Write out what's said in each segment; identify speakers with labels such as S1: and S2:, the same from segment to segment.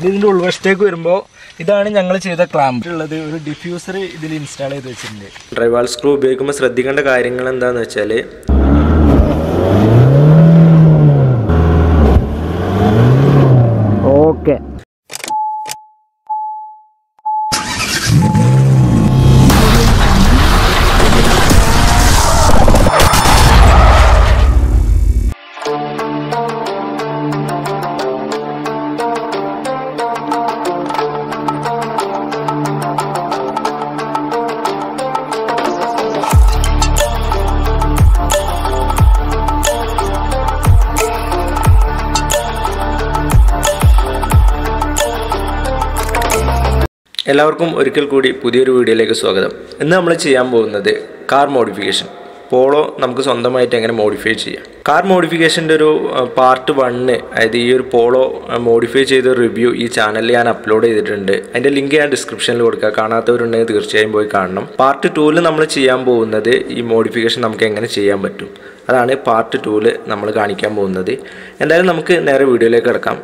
S1: ഇത് ഇതിന്റെ ഉൾവശത്തേക്ക് വരുമ്പോൾ ഇതാണ് ഞങ്ങൾ ചെയ്ത ക്ലാമ്പ് ഉള്ളത് ഒരു ഡിഫ്യൂസർ ഇതിൽ ഇൻസ്റ്റാൾ ചെയ്ത് വെച്ചിട്ടുണ്ട്
S2: ഡ്രൈവാൾ സ്ക്രൂ ഉപയോഗിക്കുമ്പോൾ ശ്രദ്ധിക്കേണ്ട കാര്യങ്ങൾ എന്താണെന്ന് വെച്ചാൽ
S1: ഓക്കെ
S2: എല്ലാവർക്കും ഒരിക്കൽ കൂടി പുതിയൊരു വീഡിയോയിലേക്ക് സ്വാഗതം ഇന്ന് നമ്മൾ ചെയ്യാൻ പോകുന്നത് കാർ മോഡിഫിക്കേഷൻ പോളോ നമുക്ക് സ്വന്തമായിട്ട് എങ്ങനെ മോഡിഫൈ ചെയ്യാം കാർ മോഡിഫിക്കേഷൻ്റെ ഒരു പാർട്ട് വണ്ണ് അതായത് ഈ ഒരു പോളോ മോഡിഫൈ ചെയ്ത റിവ്യൂ ഈ ചാനലിൽ ഞാൻ അപ്ലോഡ് ചെയ്തിട്ടുണ്ട് അതിൻ്റെ ലിങ്ക് ഞാൻ ഡിസ്ക്രിപ്ഷനിൽ കൊടുക്കുക കാണാത്തവരുണ്ടെങ്കിൽ തീർച്ചയായും പോയി കാണണം പാർട്ട് ടൂവിൽ നമ്മൾ ചെയ്യാൻ പോകുന്നത് ഈ മോഡിഫിക്കേഷൻ നമുക്ക് എങ്ങനെ ചെയ്യാൻ പറ്റും അതാണ് പാർട്ട് ടൂവിൽ നമ്മൾ കാണിക്കാൻ പോകുന്നത് എന്തായാലും നമുക്ക് നേരെ വീഡിയോയിലേക്ക് കിടക്കാം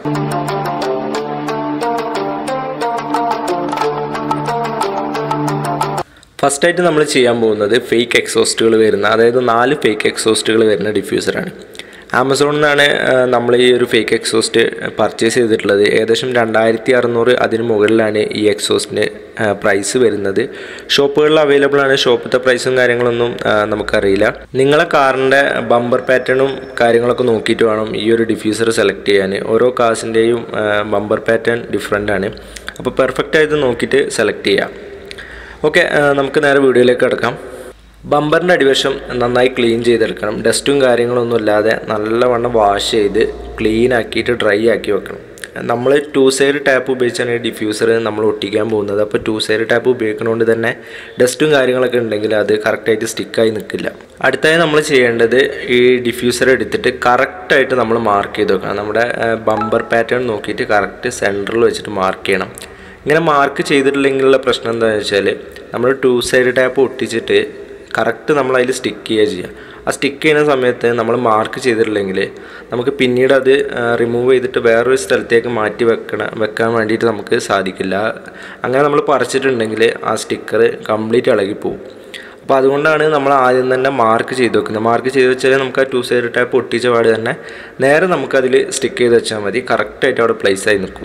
S2: ഫസ്റ്റായിട്ട് നമ്മൾ ചെയ്യാൻ പോകുന്നത് ഫേക്ക് എക്സോസ്റ്റുകൾ വരുന്ന അതായത് നാല് ഫേക്ക് എക്സോസ്റ്റുകൾ വരുന്ന ഡിഫ്യൂസറാണ് ആമസോണിൽ നിന്നാണ് നമ്മൾ ഈ ഒരു ഫേക്ക് എക്സോസ്റ്റ് പർച്ചേസ് ചെയ്തിട്ടുള്ളത് ഏകദേശം രണ്ടായിരത്തി അറുന്നൂറ് അതിന് മുകളിലാണ് ഈ എക്സോസ്റ്റിന് പ്രൈസ് വരുന്നത് ഷോപ്പുകളിൽ അവൈലബിൾ ആണ് ഷോപ്പിലത്തെ പ്രൈസും കാര്യങ്ങളൊന്നും ആ, നമുക്കറിയില്ല നിങ്ങളെ കാറിൻ്റെ ബമ്പർ പാറ്റേണും കാര്യങ്ങളൊക്കെ നോക്കിയിട്ട് വേണം ഈ ഒരു ഡിഫ്യൂസർ സെലക്ട് ചെയ്യാൻ ഓരോ കാസിൻ്റെയും ബമ്പർ പാറ്റേൺ ഡിഫറെൻ്റ് ആണ് അപ്പോൾ പെർഫെക്റ്റ് ആയിട്ട് നോക്കിയിട്ട് സെലക്ട് ചെയ്യാം ഓക്കെ നമുക്ക് നേരെ വീഡിയോയിലേക്ക് കിടക്കാം ബമ്പറിൻ്റെ അടിവശം നന്നായി ക്ലീൻ ചെയ്തെടുക്കണം ഡസ്റ്റും കാര്യങ്ങളൊന്നും ഇല്ലാതെ നല്ലവണ്ണം വാഷ് ചെയ്ത് ക്ലീൻ ആക്കിയിട്ട് ഡ്രൈ ആക്കി വെക്കണം നമ്മൾ ടു സൈഡ് ടാപ്പ് ഉപയോഗിച്ചാണ് ഈ ഡിഫ്യൂസർ നമ്മൾ ഒട്ടിക്കാൻ പോകുന്നത് അപ്പോൾ ടു സൈഡ് ടാപ്പ് ഉപയോഗിക്കുന്നതുകൊണ്ട് തന്നെ ഡസ്റ്റും കാര്യങ്ങളൊക്കെ ഉണ്ടെങ്കിൽ അത് കറക്റ്റായിട്ട് സ്റ്റിക്കായി നിൽക്കില്ല അടുത്തായി നമ്മൾ ചെയ്യേണ്ടത് ഈ ഡിഫ്യൂസർ എടുത്തിട്ട് കറക്റ്റായിട്ട് നമ്മൾ മാർക്ക് ചെയ്ത് വെക്കണം നമ്മുടെ ബമ്പർ പാറ്റേൺ നോക്കിയിട്ട് കറക്റ്റ് സെൻറ്ററിൽ വെച്ചിട്ട് മാർക്ക് ചെയ്യണം ഇങ്ങനെ മാർക്ക് ചെയ്തിട്ടില്ലെങ്കിലുള്ള പ്രശ്നം എന്താണെന്ന് വെച്ചാൽ നമ്മൾ ടു സൈഡ് ടാപ്പ് ഒട്ടിച്ചിട്ട് കറക്റ്റ് നമ്മൾ അതിൽ സ്റ്റിക്ക് ചെയ്യുക ചെയ്യുക ആ സ്റ്റിക്ക് ചെയ്യുന്ന സമയത്ത് നമ്മൾ മാർക്ക് ചെയ്തിട്ടില്ലെങ്കിൽ നമുക്ക് പിന്നീട് അത് റിമൂവ് ചെയ്തിട്ട് വേറൊരു സ്ഥലത്തേക്ക് മാറ്റി വെക്കണ വെക്കാൻ വേണ്ടിയിട്ട് നമുക്ക് സാധിക്കില്ല അങ്ങനെ നമ്മൾ പറിച്ചിട്ടുണ്ടെങ്കിൽ ആ സ്റ്റിക്കർ കംപ്ലീറ്റ് ഇളകിപ്പോവും അപ്പോൾ അതുകൊണ്ടാണ് നമ്മൾ ആദ്യം തന്നെ മാർക്ക് ചെയ്ത് വെക്കുന്നത് മാർക്ക് ചെയ്ത് വെച്ചാൽ നമുക്ക് ആ ടു സൈഡ് ടാപ്പ് ഒട്ടിച്ച പാട് തന്നെ നേരെ നമുക്കതിൽ സ്റ്റിക്ക് ചെയ്ത് വെച്ചാൽ മതി കറക്റ്റായിട്ട് അവിടെ പ്ലേസ് ആയി നിൽക്കും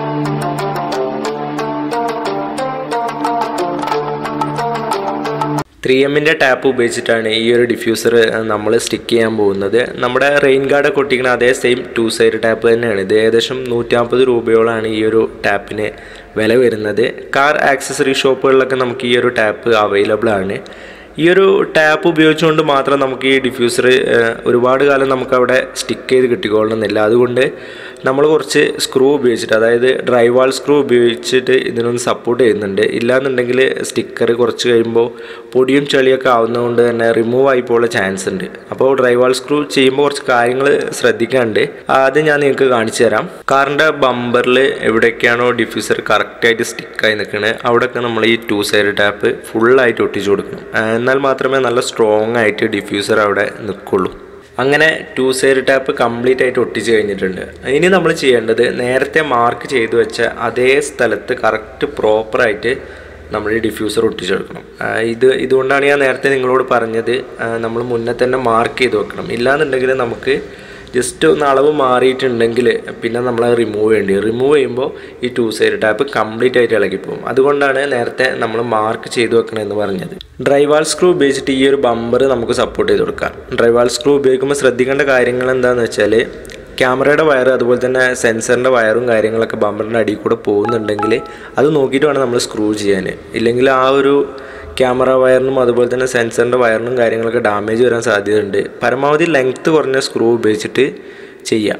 S2: ത്രീ എമ്മിൻ്റെ ടാപ്പ് ഉപയോഗിച്ചിട്ടാണ് ഈ ഒരു ഡിഫ്യൂസർ നമ്മൾ സ്റ്റിക്ക് ചെയ്യാൻ പോകുന്നത് നമ്മുടെ റെയിൻ ഗാർഡൊക്കെ ഒട്ടിക്കുന്ന അതേ സെയിം ടു സൈഡ് ടാപ്പ് തന്നെയാണ് ഇത് ഏകദേശം നൂറ്റമ്പത് രൂപയോളാണ് ഈ ഒരു ടാപ്പിന് വില വരുന്നത് കാർ ആക്സസറി ഷോപ്പുകളിലൊക്കെ നമുക്ക് ഈ ഒരു ടാപ്പ് അവൈലബിൾ ആണ് ഈ ഒരു ടാപ്പ് ഉപയോഗിച്ചുകൊണ്ട് മാത്രം നമുക്ക് ഈ ഡിഫ്യൂസർ ഒരുപാട് കാലം നമുക്ക് അവിടെ സ്റ്റിക്ക് ചെയ്ത് കിട്ടിക്കൊള്ളണമെന്നില്ല അതുകൊണ്ട് നമ്മൾ കുറച്ച് സ്ക്രൂ ഉപയോഗിച്ചിട്ട് അതായത് ഡ്രൈവാൾ സ്ക്രൂ ഉപയോഗിച്ചിട്ട് ഇതിനൊന്ന് സപ്പോർട്ട് ചെയ്യുന്നുണ്ട് ഇല്ലാന്നുണ്ടെങ്കിൽ സ്റ്റിക്കർ കുറച്ച് കഴിയുമ്പോൾ പൊടിയും ചെളിയൊക്കെ ആവുന്നതുകൊണ്ട് തന്നെ റിമൂവ് ആയി പോകാനുള്ള ചാൻസ് ഉണ്ട് അപ്പോൾ ഡ്രൈവാൾ സ്ക്രൂ ചെയ്യുമ്പോൾ കുറച്ച് കാര്യങ്ങൾ ശ്രദ്ധിക്കാണ്ട് ആദ്യം ഞാൻ നിങ്ങൾക്ക് കാണിച്ചു തരാം കാറിൻ്റെ ബമ്പറിൽ എവിടെയൊക്കെയാണോ ഡിഫ്യൂസർ കറക്റ്റായിട്ട് സ്റ്റിക്കായി നിൽക്കുന്നത് അവിടെയൊക്കെ നമ്മൾ ഈ ടു സൈഡ് ടാപ്പ് ഫുള്ളായിട്ട് ഒട്ടിച്ചു കൊടുക്കണം ആ, എന്നാൽ മാത്രമേ നല്ല സ്ട്രോങ് ആയിട്ട് ഡിഫ്യൂസർ അവിടെ നിൽക്കുള്ളൂ അങ്ങനെ ടു സൈഡ് ടാപ്പ് കംപ്ലീറ്റ് ആയിട്ട് ഒട്ടിച്ച് കഴിഞ്ഞിട്ടുണ്ട് ഇനി നമ്മൾ ചെയ്യേണ്ടത് നേരത്തെ മാർക്ക് ചെയ്തു വെച്ച അതേ സ്ഥലത്ത് കറക്റ്റ് പ്രോപ്പറായിട്ട് നമ്മൾ ഈ ഡിഫ്യൂസർ ഒട്ടിച്ചെടുക്കണം ആ, ഇത് ഇതുകൊണ്ടാണ് ഞാൻ നേരത്തെ നിങ്ങളോട് പറഞ്ഞത് നമ്മൾ മുന്നേ തന്നെ മാർക്ക് ചെയ്ത് വെക്കണം ഇല്ലാന്നുണ്ടെങ്കിൽ നമുക്ക് ജസ്റ്റ് ഒന്ന് അളവ് മാറിയിട്ടുണ്ടെങ്കിൽ പിന്നെ നമ്മൾ റിമൂവ് ചെയ്യേണ്ടി വരും റിമൂവ് ചെയ്യുമ്പോൾ ഈ ടു സൈഡ് ടാപ്പ് കംപ്ലീറ്റ് ആയിട്ട് ഇളകിപ്പോകും അതുകൊണ്ടാണ് നേരത്തെ നമ്മൾ മാർക്ക് ചെയ്ത് വെക്കണം എന്ന് പറഞ്ഞത് ഡ്രൈവാൾ സ്ക്രൂ ഉപയോഗിച്ചിട്ട് ഈ ഒരു ബമ്പർ നമുക്ക് സപ്പോർട്ട് ചെയ്ത് കൊടുക്കാം ഡ്രൈവാൾ സ്ക്രൂ ഉപയോഗിക്കുമ്പോൾ ശ്രദ്ധിക്കേണ്ട കാര്യങ്ങൾ എന്താണെന്ന് വെച്ചാൽ ക്യാമറയുടെ വയർ അതുപോലെ തന്നെ സെൻസറിൻ്റെ വയറും കാര്യങ്ങളൊക്കെ ബമ്പറിൻ്റെ അടിയിൽ കൂടെ പോകുന്നുണ്ടെങ്കിൽ അത് നോക്കിയിട്ട് വേണം നമ്മൾ സ്ക്രൂ ചെയ്യാൻ ഇല്ലെങ്കിൽ ആ ഒരു ക്യാമറ വയറിനും അതുപോലെ തന്നെ സെൻസറിൻ്റെ വയറിനും കാര്യങ്ങളൊക്കെ ഡാമേജ് വരാൻ സാധ്യതയുണ്ട് പരമാവധി ലെങ്ത്ത് കുറഞ്ഞ സ്ക്രൂ ഉപയോഗിച്ചിട്ട് ചെയ്യാം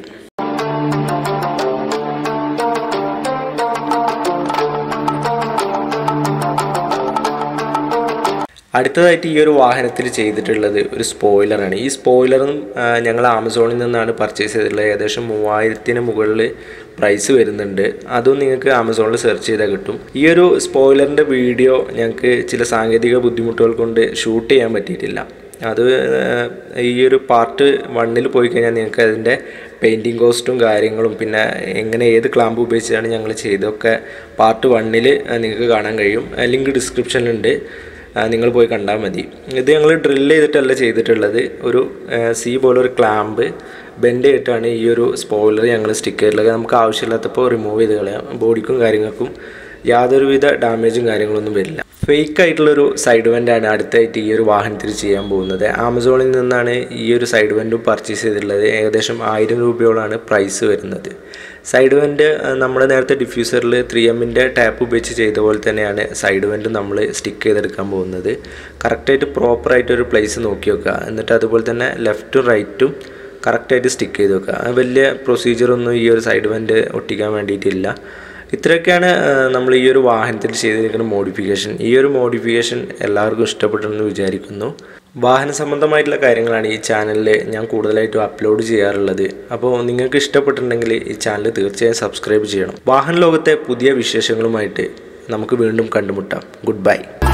S2: അടുത്തതായിട്ട് ഈ ഒരു വാഹനത്തിൽ ചെയ്തിട്ടുള്ളത് ഒരു സ്പോയിലറാണ് ഈ സ്പോയിലറും ഞങ്ങൾ ആമസോണിൽ നിന്നാണ് പർച്ചേസ് ചെയ്തിട്ടുള്ളത് ഏകദേശം മൂവായിരത്തിന് മുകളിൽ പ്രൈസ് വരുന്നുണ്ട് അതും നിങ്ങൾക്ക് ആമസോണിൽ സെർച്ച് ചെയ്താൽ കിട്ടും ഈ ഒരു സ്പോയിലറിൻ്റെ വീഡിയോ ഞങ്ങൾക്ക് ചില സാങ്കേതിക ബുദ്ധിമുട്ടുകൾ കൊണ്ട് ഷൂട്ട് ചെയ്യാൻ പറ്റിയിട്ടില്ല അത് ഈ ഒരു പാർട്ട് വണ്ണിൽ പോയി കഴിഞ്ഞാൽ നിങ്ങൾക്ക് അതിൻ്റെ പെയിൻറ്റിങ് കോസ്റ്റും കാര്യങ്ങളും പിന്നെ എങ്ങനെ ഏത് ക്ലാമ്പ് ഉപയോഗിച്ചാണ് ഞങ്ങൾ ചെയ്തതൊക്കെ പാർട്ട് വണ്ണിൽ നിങ്ങൾക്ക് കാണാൻ കഴിയും ലിങ്ക് ഡിസ്ക്രിപ്ഷനിലുണ്ട് ആ, നിങ്ങൾ പോയി കണ്ടാൽ മതി ഇത് ഞങ്ങൾ ഡ്രില്ല് ചെയ്തിട്ടല്ല ചെയ്തിട്ടുള്ളത് ഒരു സി പോലെ ഒരു ക്ലാമ്പ് ബെൻഡ് ചെയ്തിട്ടാണ് ഈ ഒരു സ്പോയിലർ ഞങ്ങൾ സ്റ്റിക്ക് ചെയ്തിട്ടുള്ളത് നമുക്ക് ആവശ്യമില്ലാത്തപ്പോൾ റിമൂവ് ചെയ്ത് കളയാം ബോഡിക്കും കാര്യങ്ങൾക്കും യാതൊരുവിധ ഡാമേജും കാര്യങ്ങളൊന്നും വരില്ല ഫേക്ക് ആയിട്ടുള്ളൊരു സൈഡ് വെൻ്റാണ് അടുത്തായിട്ട് ഈ ഒരു വാഹനത്തിൽ ചെയ്യാൻ പോകുന്നത് ആമസോണിൽ നിന്നാണ് ഈ ഒരു സൈഡ് വെൻറ്റും പർച്ചേസ് ചെയ്തിട്ടുള്ളത് ഏകദേശം ആയിരം രൂപയോളാണ് പ്രൈസ് വരുന്നത് സൈഡ് വെൻറ്റ് നമ്മൾ നേരത്തെ ഡിഫ്യൂസറിൽ ത്രീ എമ്മിൻ്റെ ടാപ്പ് ഉപയോഗിച്ച് ചെയ്ത പോലെ തന്നെയാണ് സൈഡ് വെൻറ്റ് നമ്മൾ സ്റ്റിക്ക് ചെയ്തെടുക്കാൻ പോകുന്നത് കറക്റ്റായിട്ട് പ്രോപ്പറായിട്ട് ഒരു പ്ലേസ് നോക്കി വെക്കുക എന്നിട്ട് അതുപോലെ തന്നെ ലെഫ്റ്റും റൈറ്റും കറക്റ്റായിട്ട് സ്റ്റിക്ക് ചെയ്ത് വെക്കുക അത് വലിയ പ്രൊസീജിയറൊന്നും ഈ ഒരു സൈഡ് വെൻറ്റ് ഒട്ടിക്കാൻ വേണ്ടിയിട്ടില്ല ഇത്രയൊക്കെയാണ് നമ്മൾ ഈ ഒരു വാഹനത്തിൽ ചെയ്തിരിക്കുന്ന മോഡിഫിക്കേഷൻ ഈ ഒരു മോഡിഫിക്കേഷൻ എല്ലാവർക്കും ഇഷ്ടപ്പെട്ടെന്ന് വിചാരിക്കുന്നു വാഹന സംബന്ധമായിട്ടുള്ള കാര്യങ്ങളാണ് ഈ ചാനലിൽ ഞാൻ കൂടുതലായിട്ടും അപ്ലോഡ് ചെയ്യാറുള്ളത് അപ്പോൾ നിങ്ങൾക്ക് ഇഷ്ടപ്പെട്ടിട്ടുണ്ടെങ്കിൽ ഈ ചാനൽ തീർച്ചയായും സബ്സ്ക്രൈബ് ചെയ്യണം വാഹന ലോകത്തെ പുതിയ വിശേഷങ്ങളുമായിട്ട് നമുക്ക് വീണ്ടും കണ്ടുമുട്ടാം ഗുഡ് ബൈ